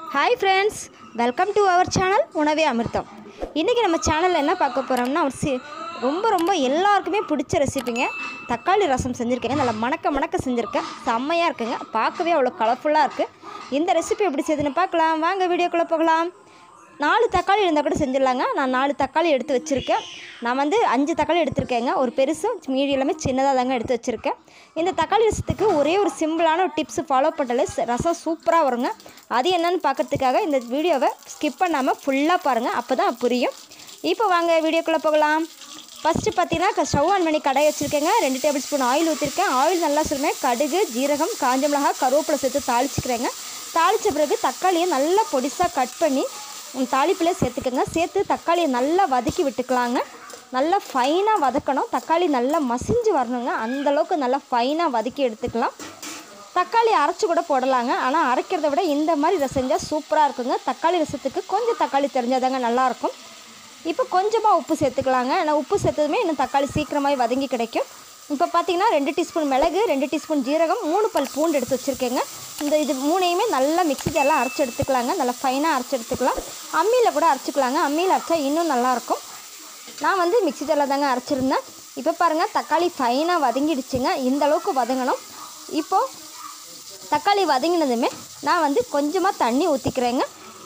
hi friends welcome to our channel உணவே அமிர்தம் இன்றைக்கி நம்ம சேனலில் என்ன பார்க்க போகிறோம்னா ஒரு சி ரொம்ப ரொம்ப எல்லாருக்குமே பிடிச்ச ரெசிபிங்க தக்காளி ரசம் செஞ்சுருக்கேங்க நல்லா மணக்க மணக்க செஞ்சுருக்கேன் செம்மையாக இருக்குங்க பார்க்கவே அவ்வளோ கலர்ஃபுல்லாக இருக்குது இந்த ரெசிபி எப்படி செய்யுதுன்னு பார்க்கலாம் வாங்க வீடியோக்குள்ளே போகலாம் நாலு தக்காளி இருந்தால் கூட செஞ்சிடலாங்க நான் நாலு தக்காளி எடுத்து வச்சுருக்கேன் நான் வந்து அஞ்சு தக்காளி எடுத்திருக்கேங்க ஒரு பெருசும் மீதி எல்லாமே சின்னதாக தாங்க எடுத்து வச்சுருக்கேன் இந்த தக்காளி ரசத்துக்கு ஒரே ஒரு சிம்பிளான ஒரு டிப்ஸ் ஃபாலோ பண்ணாலே ச- ரசம் சூப்பராக வருங்க அது என்னன்னு பார்க்கறதுக்காக இந்த வீடியோவை ஸ்கிப் பண்ணாமல் ஃபுல்லாக பாருங்கள் அப்போ தான் புரியும் இப்போ வாங்க வீடியோக்குள்ளே போகலாம் ஃபஸ்ட்டு பார்த்தீங்கன்னா ஸ்டவ் ஆன் பண்ணி கடாய் வச்சுருக்கேங்க ரெண்டு டேபிள் ஸ்பூன் ஆயில் ஊற்றிருக்கேன் ஆயில் நல்லா சொல்லுமே கடுகு ஜீரகம் காஞ்ச மிளகாய் கருவேப்பிலை சேர்த்து தாளிச்சுக்கிறேங்க தாளித்த பிறகு தக்காளியை நல்லா பொடிசாக கட் பண்ணி ம், தாளிப்பிலே சேர்த்துக்கோங்க சேர்த்து தக்காளியை நல்லா வதக்கி விட்டுக்கலாங்க நல்லா ஃபைனாக வதக்கணும் தக்காளி நல்லா மசிஞ்சு வரணுங்க அந்த அளவுக்கு நல்லா ஃபைனாக வதக்கி எடுத்துக்கலாம் தக்காளி அரைச்சி கூட போடலாங்க ஆனால் அரைக்கிறத விட இந்த மாதிரி இதை செஞ்சால் சூப்பராக இருக்குங்க தக்காளி ரசத்துக்கு கொஞ்சம் தக்காளி தெரிஞ்சாதாங்க நல்லாயிருக்கும் இப்போ கொஞ்சமாக உப்பு சேர்த்துக்கலாங்க ஆனால் உப்பு சேர்த்ததுமே இன்னும் தக்காளி சீக்கிரமாகவே வதங்கி கிடைக்கும் இப்போ பார்த்தீங்கன்னா ரெண்டு டீஸ்பூன் மிளகு ரெண்டு டீஸ்பூன் ஜீரகம் மூணு பல் பூண்டு எடுத்து வச்சுருக்கேங்க இந்த இது மூணையுமே நல்லா மிக்ஸி ஜாரில் அரைச்சி எடுத்துக்கலாங்க நல்லா ஃபைனாக அரைச்சி எடுத்துக்கலாம் அம்மியில் கூட அரைச்சிக்கலாங்க அம்மியில் அரைச்சா இன்னும் நல்லாயிருக்கும் நான் வந்து மிக்ஸி ஜாரில் தாங்க அரைச்சிருந்தேன் இப்போ பாருங்கள் தக்காளி ஃபைனாக வதங்கிடுச்சுங்க இந்த அளவுக்கு வதங்கணும் இப்போது தக்காளி வதங்கினதுமே நான் வந்து கொஞ்சமாக தண்ணி ஊற்றிக்கிறேங்க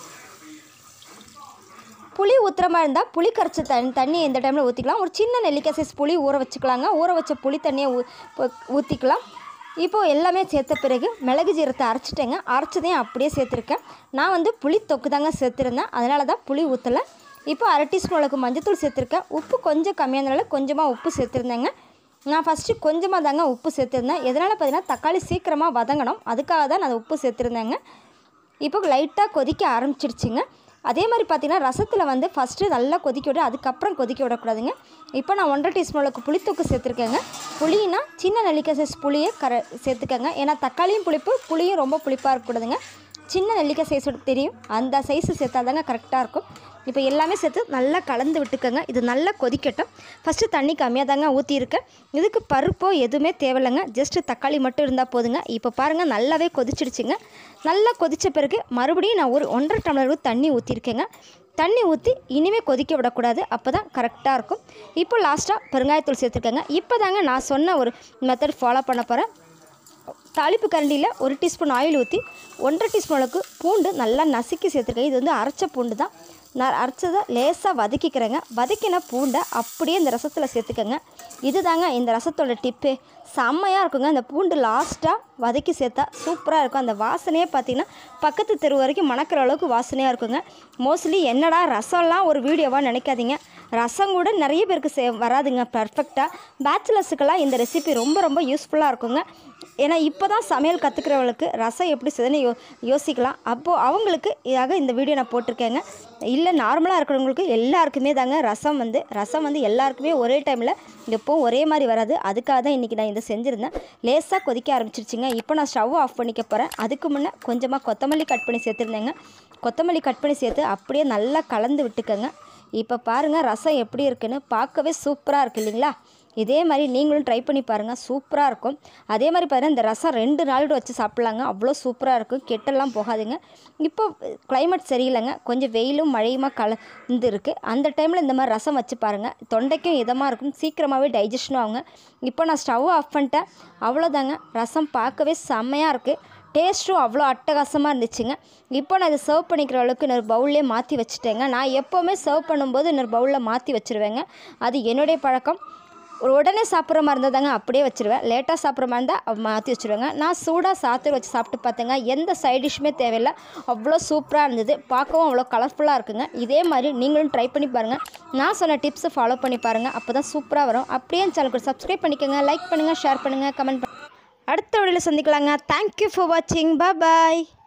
புளி ஊற்றுற மாதிரி இருந்தால் புளி கரைச்ச தண்ணி தண்ணி இந்த டைமில் ஊற்றிக்கலாம் ஒரு சின்ன நெல்லிக்காய் சைஸ் புளி ஊற வச்சுக்கலாங்க ஊற வச்ச புளி தண்ணியை ஊ ஊ- ஊற்றிக்கலாம் இப்போது எல்லாமே சேர்த்த பிறகு மிளகு ஜீரத்தை அரைச்சிட்டேங்க அரைச்சதையும் அப்படியே சேர்த்துருக்கேன் நான் வந்து புளி தொக்கு தாங்க சேர்த்துருந்தேன் அதனால தான் புளி ஊற்றலை இப்போ அரை டீஸ்பூன் அளவுக்கு மஞ்சத்தூள் சேர்த்துருக்கேன் உப்பு கொஞ்சம் கம்மியானதுனால கொஞ்சமாக உப்பு சேர்த்துருந்தேங்க நான் ஃபஸ்ட்டு கொஞ்சமாக தாங்க உப்பு சேர்த்துருந்தேன் எதனால் பார்த்தீங்கன்னா தக்காளி சீக்கிரமாக வதங்கணும் அதுக்காக தான் நான் உப்பு சேர்த்துருந்தேங்க இப்போ லைட்டாக கொதிக்க ஆரம்பிச்சிடுச்சுங்க அதே மாதிரி பார்த்தீங்கன்னா ரசத்தில் வந்து ஃபஸ்ட்டு நல்லா கொதிக்க விட அதுக்கப்புறம் கொதிக்க விடக்கூடாதுங்க இப்போ நான் ஒன்றரை டீஸ்பூன் அளவுக்கு புளித்தூக்கு சேர்த்துருக்கேங்க புளினா சின்ன நெல்லிக்காய் சைஸ் புளியை கர சேர்த்துக்கங்க ஏன்னா தக்காளியும் புளிப்பு புளியும் ரொம்ப புளிப்பாக இருக்கக்கூடாதுங்க சின்ன நெல்லிக்காய் சைஸோட தெரியும் அந்த சைஸு சேர்த்தா தாங்க கரெக்டாக இருக்கும் இப்போ எல்லாமே சேர்த்து நல்லா கலந்து விட்டுக்கோங்க இது நல்லா கொதிக்கட்டும் ஃபஸ்ட்டு தண்ணி கம்மியாக தாங்க ஊற்றியிருக்கேன் இதுக்கு பருப்போ எதுவுமே தேவையில்லைங்க ஜஸ்ட்டு தக்காளி மட்டும் இருந்தால் போதுங்க இப்போ பாருங்கள் நல்லாவே கொதிச்சிடுச்சுங்க நல்லா கொதித்த பிறகு மறுபடியும் நான் ஒரு ஒன்றரை டம்ளர் அளவு தண்ணி ஊற்றிருக்கேங்க தண்ணி ஊற்றி இனிமேல் கொதிக்க விடக்கூடாது அப்போ தான் கரெக்டாக இருக்கும் இப்போ லாஸ்ட்டாக பெருங்காயத்தூள் சேர்த்துருக்கேங்க இப்போ தாங்க நான் சொன்ன ஒரு மெத்தட் ஃபாலோ பண்ண போகிறேன் தாளிப்பு கரண்டியில் ஒரு டீஸ்பூன் ஆயில் ஊற்றி ஒன்றரை டீஸ்பூன் அளவுக்கு பூண்டு நல்லா நசுக்கி சேர்த்துருக்கேன் இது வந்து அரைச்ச பூண்டு தான் நான் அரைச்சதை லேசாக வதக்கிக்கிறேங்க வதக்கின பூண்டை அப்படியே இந்த ரசத்தில் சேர்த்துக்கங்க இது தாங்க இந்த ரசத்தோட டிப்பு செம்மையாக இருக்குங்க இந்த பூண்டு லாஸ்ட்டாக வதக்கி சேர்த்தா சூப்பராக இருக்கும் அந்த வாசனையே பார்த்தீங்கன்னா பக்கத்து தெரு வரைக்கும் மணக்கிற அளவுக்கு வாசனையாக இருக்குங்க மோஸ்ட்லி என்னடா ரசம்லாம் ஒரு வீடியோவாக நினைக்காதீங்க ரசம் கூட நிறைய பேருக்கு சே வராதுங்க பர்ஃபெக்டாக பேச்சுலர்ஸுக்கெல்லாம் இந்த ரெசிபி ரொம்ப ரொம்ப யூஸ்ஃபுல்லாக இருக்குங்க ஏன்னா இப்போ தான் சமையல் கற்றுக்கிறவங்களுக்கு ரசம் எப்படி செய்யுதுன்னு யோ யோசிக்கலாம் அப்போது அவங்களுக்கு இதாக இந்த வீடியோ நான் போட்டிருக்கேங்க இல்லை நார்மலாக இருக்கிறவங்களுக்கு எல்லாருக்குமே தாங்க ரசம் வந்து ரசம் வந்து எல்லாருக்குமே ஒரே டைமில் எப்போவும் ஒரே மாதிரி வராது அதுக்காக தான் இன்றைக்கி நான் இதை செஞ்சுருந்தேன் லேசாக கொதிக்க ஆரம்பிச்சிருச்சுங்க இப்போ நான் ஸ்டவ் ஆஃப் பண்ணிக்க போகிறேன் அதுக்கு முன்னே கொஞ்சமாக கொத்தமல்லி கட் பண்ணி சேர்த்துருந்தேங்க கொத்தமல்லி கட் பண்ணி சேர்த்து அப்படியே நல்லா கலந்து விட்டுக்கோங்க இப்போ பாருங்கள் ரசம் எப்படி இருக்குன்னு பார்க்கவே சூப்பராக இருக்கு இல்லைங்களா இதே மாதிரி நீங்களும் ட்ரை பண்ணி பாருங்கள் சூப்பராக இருக்கும் அதே மாதிரி பாருங்கள் இந்த ரசம் ரெண்டு நாளோட வச்சு சாப்பிட்லாங்க அவ்வளோ சூப்பராக இருக்கும் கெட்டெல்லாம் போகாதுங்க இப்போ climate சரியில்லைங்க கொஞ்சம் வெயிலும் மழையுமா கலந்து இருக்குது அந்த டைமில் இந்த மாதிரி ரசம் வச்சு பாருங்கள் தொண்டைக்கும் இதமாக இருக்கும் சீக்கிரமாகவே டைஜஷனும் ஆகுங்க இப்போ நான் ஸ்டவ் ஆஃப் பண்ணிட்டேன் அவ்வளோதாங்க ரசம் பார்க்கவே செம்மையாக இருக்குது டேஸ்ட்டும் அவ்வளோ அட்டகாசமாக இருந்துச்சுங்க இப்போ நான் இதை சர்வ் பண்ணிக்கிற அளவுக்கு இன்னொரு பவுல்லே மாற்றி வச்சுட்டேங்க நான் எப்போவுமே சர்வ் பண்ணும்போது இன்னொரு பவுலில் மாற்றி வச்சுருவேங்க அது என்னுடைய பழக்கம் ஒரு உடனே சாப்பிட்ற மாதிரி இருந்தால் தாங்க அப்படியே வச்சுருவேன் லேட்டாக சாப்பிட்ற மாதிரி இருந்தால் மாற்றி வச்சுருவேங்க நான் சூடாக சாத்து வச்சு சாப்பிட்டு பார்த்தேங்க எந்த சைட் டிஷ்ஷுமே தேவையில்லை அவ்வளோ சூப்பராக இருந்தது பார்க்கவும் அவ்வளோ கலர்ஃபுல்லாக இருக்குங்க இதே மாதிரி நீங்களும் ட்ரை பண்ணி பாருங்கள் நான் சொன்ன டிப்ஸை ஃபாலோ பண்ணி பாருங்கள் அப்போ தான் சூப்பராக வரும் அப்படியே சேனலுக்கு சப்ஸ்கிரைப் பண்ணிக்கோங்க லைக் பண்ணுங்கள் ஷேர் பண்ணுங்கள் கமெண்ட் பண்ணுங்கள் அடுத்த வீடியோவில் சந்திக்கலாங்க தேங்க்யூ ஃபார் வாட்சிங் பாய்